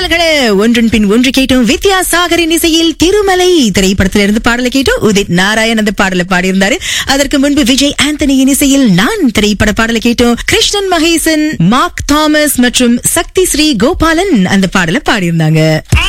பாடல்களை ஒன்றன் பின் ஒன்று கேட்டோம் வித்யாசாகரின் இசையில் திருமலை திரைப்படத்திலிருந்து இருந்து பாடலை கேட்டோம் உதித் நாராயண் அந்த பாடலை பாடியிருந்தாரு அதற்கு முன்பு விஜய் ஆண்டனியின் இசையில் நான் திரைப்பட பாடலை கேட்டோம் கிருஷ்ணன் மகேசன் மார்க் தாமஸ் மற்றும் சக்தி ஸ்ரீ கோபாலன் அந்த பாடலை பாடியிருந்தாங்க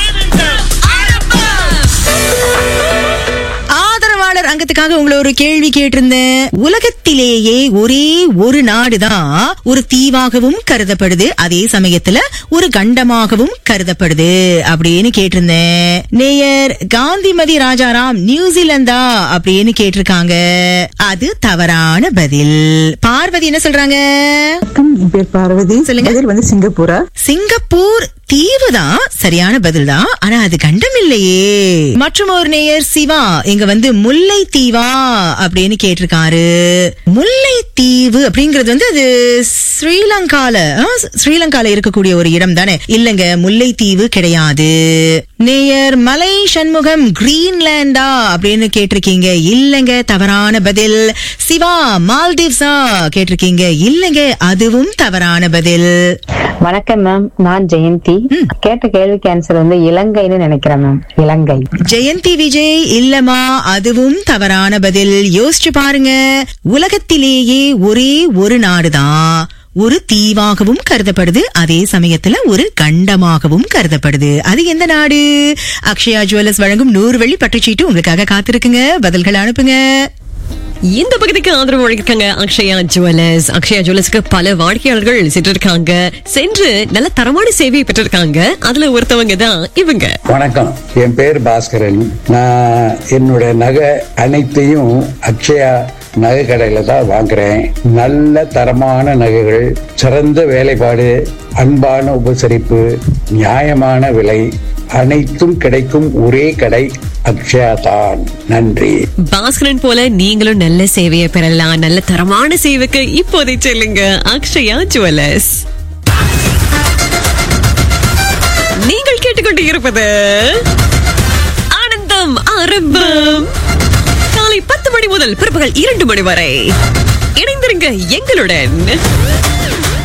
ஆதரவாளர் அங்கத்துக்காக உங்களை ஒரு கேள்வி கேட்டிருந்தேன் உலகத்திலேயே ஒரே ஒரு நாடுதான் ஒரு தீவாகவும் கருதப்படுது அதே சமயத்துல ஒரு கண்டமாகவும் கருதப்படுது அப்படின்னு கேட்டிருந்தேன் நேயர் காந்திமதி ராஜாராம் நியூசிலாந்தா அப்படின்னு கேட்டிருக்காங்க அது தவறான பதில் பார்வதி என்ன சொல்றாங்க வணக்கம் என் பேர் பார்வதி சொல்லுங்க. பதில் வந்து சிங்கப்பூரா சிங்கப்பூர் தீவு தான் சரியான பதில் தான் ஆனா அது கண்டம் இல்லையே மற்றும் ஒரு நேயர் சிவா இங்க வந்து முல்லை தீவா அப்படின்னு கேட்டிருக்காரு முல்லை தீவு அப்படிங்கிறது வந்து அது ஸ்ரீலங்கால ஆ, ஸ்ரீலங்கால இருக்கக்கூடிய ஒரு இடம் தானே இல்லங்க முல்லை தீவு கிடையாது நேயர் மலை சண்முகம் கிரீன்லாண்டா அப்படின்னு கேட்டிருக்கீங்க இல்லங்க தவறான பதில் சிவா மால்தீவ்ஸா கேட்டிருக்கீங்க இல்லங்க அதுவும் தவறான பதில் வணக்கம் மேம் நான் ஜெயந்தி கேட்ட கேள்விக்கு ஆன்சர் வந்து இலங்கைன்னு நினைக்கிறேன் மேம் இலங்கை ஜெயந்தி விஜய் இல்லமா அதுவும் தவறான பதில் யோசிச்சு பாருங்க உலகத்திலேயே ஒரே ஒரு நாடுதான் ஒரு தீவாகவும் கருதப்படுது அதே சமயத்துல ஒரு கண்டமாகவும் கருதப்படுது அது எந்த நாடு அக்ஷயா ஜுவல்லர்ஸ் வழங்கும் நூறு வெள்ளி பட்டுச்சீட்டு உங்களுக்காக காத்திருக்குங்க பதில்கள் அனுப்புங்க இந்த பகுதிக்கு ஆதரவு வழங்கிருக்காங்க அக்ஷயா ஜுவல்லர்ஸ் அக்ஷயா ஜுவல்லர்ஸ்க்கு பல வாடிக்கையாளர்கள் சென்றிருக்காங்க சென்று நல்ல தரமான சேவையை பெற்றிருக்காங்க அதுல ஒருத்தவங்க தான் இவங்க வணக்கம் என் பேர் பாஸ்கரன் நான் என்னோட நகை அனைத்தையும் அக்ஷயா நகை கடையில தான் வாங்குறேன் நல்ல தரமான நகைகள் சிறந்த வேலைப்பாடு அன்பான உபசரிப்பு நியாயமான விலை அனைத்தும் கிடைக்கும் ஒரே கடை அக்ஷயா தான் நன்றி பாஸ்கரன் போல நீங்களும் நல்ல சேவையை பெறலாம் நல்ல தரமான சேவைக்கு இப்போதை செல்லுங்க அக்ஷயா ஜுவல்லர்ஸ் நீங்கள் கேட்டுக்கொண்டு இருப்பது ஆனந்தம் ஆரம்பம் காலை பத்து மணி முதல் பிற்பகல் இரண்டு மணி வரை இணைந்திருங்க எங்களுடன்